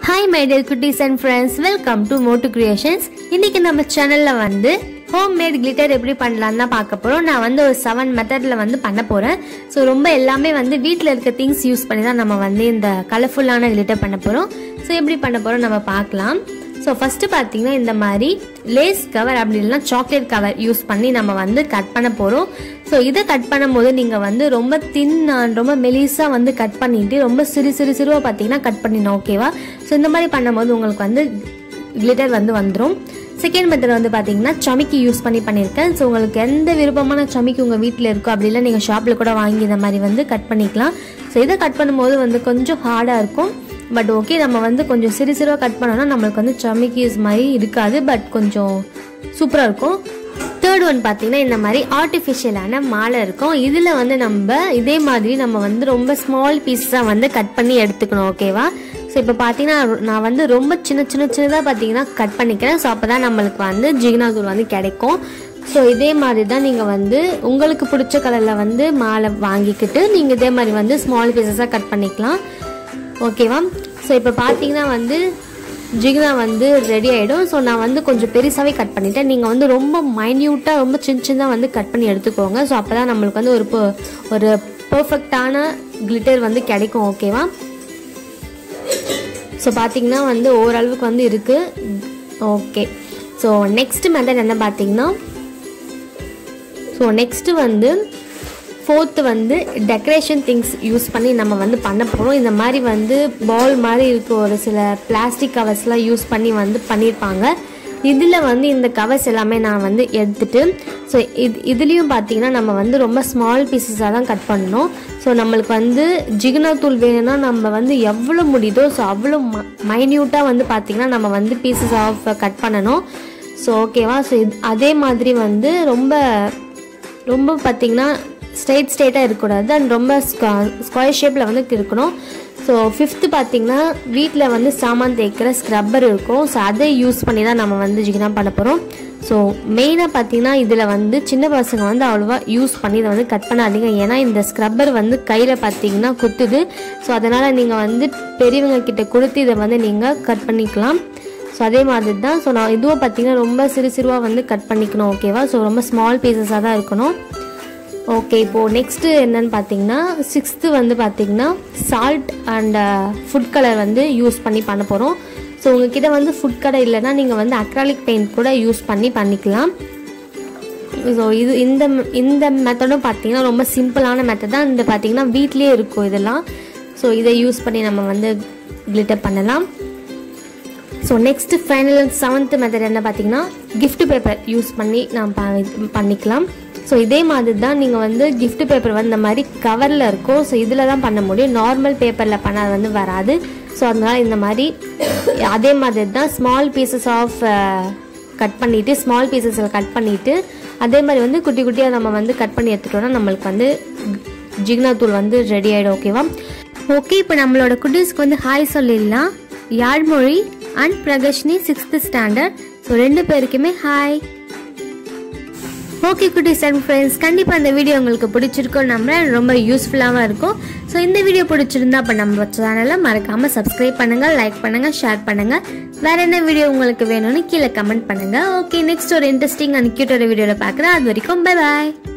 hi my dear குட்டீஸ் and friends welcome to Mottu creations இன்னைக்கு நம்ம சேனல்ல வந்து ஹோம் மேட் கிளிட்டர் எப்படி பண்ணலாம்னு தான் பார்க்க போகிறோம் நான் வந்து ஒரு செவன் மெத்தடில் வந்து பண்ண போகிறேன் ஸோ ரொம்ப எல்லாமே வந்து வீட்டில் இருக்க திங்ஸ் யூஸ் பண்ணி தான் நம்ம வந்து இந்த கலர்ஃபுல்லான கிளிட்டர் பண்ண போகிறோம் ஸோ எப்படி பண்ண போகிறோம் நம்ம பார்க்கலாம் ஸோ ஃபஸ்ட்டு பார்த்தீங்கன்னா இந்த மாதிரி லேஸ் கவர் அப்படி இல்லைன்னா சாக்லேட் கவர் யூஸ் பண்ணி நம்ம வந்து கட் பண்ண போகிறோம் ஸோ இதை கட் பண்ணும்போது நீங்கள் வந்து ரொம்ப தின் ரொம்ப மெலிசாக வந்து கட் பண்ணிட்டு ரொம்ப சிறு சிறு சிறுவாக பார்த்தீங்கன்னா கட் பண்ணிடணும் ஓகேவா ஸோ இந்த மாதிரி பண்ணும்போது உங்களுக்கு வந்து கிளிட்டர் வந்து வந்துடும் செகண்ட் மெத்தட் வந்து பார்த்தீங்கன்னா சமிக்கி யூஸ் பண்ணி பண்ணியிருக்கேன் ஸோ உங்களுக்கு எந்த விருப்பமான சமிக்கி உங்கள் வீட்டில் இருக்கோ அப்படி இல்லை நீங்கள் ஷாப்பில் கூட வாங்கி இந்த மாதிரி வந்து கட் பண்ணிக்கலாம் ஸோ இதை கட் பண்ணும்போது வந்து கொஞ்சம் ஹார்டாக இருக்கும் பட் ஓகே நம்ம வந்து கொஞ்சம் சிறு சிறுவாக கட் பண்ணோம்னா நம்மளுக்கு வந்து சமிக்கிஸ் மாதிரி இருக்காது பட் கொஞ்சம் சூப்பராக இருக்கும் தேர்ட் ஒன் பார்த்தீங்கன்னா இந்த மாதிரி ஆர்டிஃபிஷியலான மாலை இருக்கும் இதில் வந்து நம்ம இதே மாதிரி நம்ம வந்து ரொம்ப ஸ்மால் பீஸாக வந்து கட் பண்ணி எடுத்துக்கணும் ஓகேவா ஸோ இப்போ பார்த்தீங்கன்னா நான் வந்து ரொம்ப சின்ன சின்ன சின்னதாக பார்த்தீங்கன்னா கட் பண்ணிக்கிறேன் ஸோ அப்போ தான் நம்மளுக்கு வந்து ஜிகினா தூள் வந்து கிடைக்கும் ஸோ இதே மாதிரி தான் நீங்கள் வந்து உங்களுக்கு பிடிச்ச கலரில் வந்து மாலை வாங்கிக்கிட்டு நீங்கள் இதே மாதிரி வந்து ஸ்மால் பீசஸாக கட் பண்ணிக்கலாம் ஓகேவா ஸோ இப்போ பார்த்தீங்கன்னா வந்து ஜிகினா வந்து ரெடி ஆகிடும் ஸோ நான் வந்து கொஞ்சம் பெருசாகவே கட் பண்ணிட்டேன் நீங்கள் வந்து ரொம்ப மைன்யூட்டாக ரொம்ப சின்ன சின்னதாக வந்து கட் பண்ணி எடுத்துக்கோங்க ஸோ அப்போ தான் நம்மளுக்கு வந்து ஒரு per- ஒரு பர்ஃபெக்டான கிளிட்டர் வந்து கிடைக்கும் ஓகேவா ஸோ பார்த்தீங்கன்னா வந்து ஓரளவுக்கு வந்து இருக்குது ஓகே ஸோ நெக்ஸ்ட் மெத்தட் என்ன பார்த்தீங்கன்னா ஸோ நெக்ஸ்ட்டு வந்து ஃபோர்த்து வந்து டெக்கரேஷன் திங்ஸ் யூஸ் பண்ணி நம்ம வந்து பண்ண போகிறோம் இந்த மாதிரி வந்து பால் மாதிரி இருக்க ஒரு சில பிளாஸ்டிக் கவர்ஸ்லாம் யூஸ் பண்ணி வந்து பண்ணியிருப்பாங்க இதில் வந்து இந்த கவர்ஸ் எல்லாமே நான் வந்து எடுத்துட்டு ஸோ இது இதுலேயும் பார்த்தீங்கன்னா நம்ம வந்து ரொம்ப ஸ்மால் பீசஸாக தான் கட் பண்ணணும் ஸோ நம்மளுக்கு வந்து ஜிகினா தூள் வேணும்னா நம்ம வந்து எவ்வளோ முடியுதோ ஸோ அவ்வளோ மைன்யூட்டாக வந்து பார்த்திங்கன்னா நம்ம வந்து பீசஸ் ஆஃப் கட் பண்ணணும் ஸோ ஓகேவா ஸோ இது அதே மாதிரி வந்து ரொம்ப ரொம்ப பார்த்தீங்கன்னா ஸ்ட்ரெயிட் ஸ்ட்ரெயிட்டாக இருக்கக்கூடாது அண்ட் ரொம்ப ஸ்கொயர் ஷேப்பில் வந்து இருக்கணும் ஸோ ஃபிஃப்த்து பார்த்தீங்கன்னா வீட்டில் வந்து சாமான் தேய்க்கிற ஸ்க்ரப்பர் இருக்கும் ஸோ அதை யூஸ் பண்ணி தான் நம்ம வந்து ஜிகினா பண்ண போகிறோம் ஸோ மெயினாக பார்த்தீங்கன்னா இதில் வந்து சின்ன பசங்க வந்து அவ்வளோவா யூஸ் பண்ணி இதை வந்து கட் பண்ணாதீங்க ஏன்னா இந்த ஸ்க்ரப்பர் வந்து கையில் பார்த்தீங்கன்னா குத்துது ஸோ அதனால் நீங்கள் வந்து பெரியவங்க கிட்ட கொடுத்து இதை வந்து நீங்கள் கட் பண்ணிக்கலாம் ஸோ அதே மாதிரி தான் ஸோ நான் இதுவும் பார்த்தீங்கன்னா ரொம்ப சிறு சிறுவாக வந்து கட் பண்ணிக்கணும் ஓகேவா ஸோ ரொம்ப ஸ்மால் பீசஸாக தான் இருக்கணும் ஓகே இப்போது நெக்ஸ்ட்டு என்னன்னு பார்த்தீங்கன்னா சிக்ஸ்த்து வந்து பார்த்தீங்கன்னா சால்ட் அண்ட் ஃபுட் கலர் வந்து யூஸ் பண்ணி பண்ண போகிறோம் ஸோ உங்ககிட்ட வந்து ஃபுட் கலர் இல்லைன்னா நீங்கள் வந்து அக்ராலிக் பெயிண்ட் கூட யூஸ் பண்ணி பண்ணிக்கலாம் ஸோ இது இந்த இந்த மெத்தடும் பார்த்தீங்கன்னா ரொம்ப சிம்பிளான மெத்தட் தான் இந்த பார்த்தீங்கன்னா வீட்லேயே இருக்கும் இதெல்லாம் ஸோ இதை யூஸ் பண்ணி நம்ம வந்து கிளிட்டர் பண்ணலாம் so next final seventh method என்ன பார்த்தீங்கன்னா gift பேப்பர் யூஸ் பண்ணி நாம் ப- பண்ணிக்கலாம் ஸோ இதே மாதிரி தான் நீங்கள் வந்து gift பேப்பர் வந்து இந்த மாதிரி கவரில் இருக்கும் ஸோ இதில் தான் பண்ண முடியும் நார்மல் பேப்பரில் பண்ணால் வந்து வராது ஸோ அதனால் இந்த மாதிரி அதே மாதிரி தான் ஸ்மால் பீசஸ் ஆஃப் கட் பண்ணிவிட்டு ஸ்மால் பீசஸில் கட் பண்ணிவிட்டு அதே மாதிரி வந்து குட்டி குட்டியாக நம்ம வந்து கட் பண்ணி எடுத்துட்டோம்னா நம்மளுக்கு வந்து ஜிக்னா தூள் வந்து ரெடி ஆகிடும் ஓகேவா ஓகே இப்போ நம்மளோட குட்டீஸ்க்கு வந்து ஹாய் சொல்லிடலாம் யாழ்மொழி and Prakashini sixth standard so ரெண்டு பேருக்குமே ஹாய் ஓகே குட்டீஸ் அண்ட் ஃப்ரெண்ட்ஸ் கண்டிப்பாக இந்த வீடியோ உங்களுக்கு பிடிச்சிருக்கும் நம்புறேன் ரொம்ப யூஸ்ஃபுல்லாகவும் இருக்கும் ஸோ இந்த வீடியோ பிடிச்சிருந்தா அப்போ நம்ம சேனலை மறக்காமல் சப்ஸ்கிரைப் பண்ணுங்கள் லைக் பண்ணுங்கள் ஷேர் பண்ணுங்கள் வேறு என்ன வீடியோ உங்களுக்கு வேணும்னு கீழே கமெண்ட் பண்ணுங்கள் ஓகே நெக்ஸ்ட் ஒரு இன்ட்ரெஸ்டிங் அண்ட் கியூட்டோட வீடியோவில் பார்க்குறேன் அது வரைக்கும் பை பாய்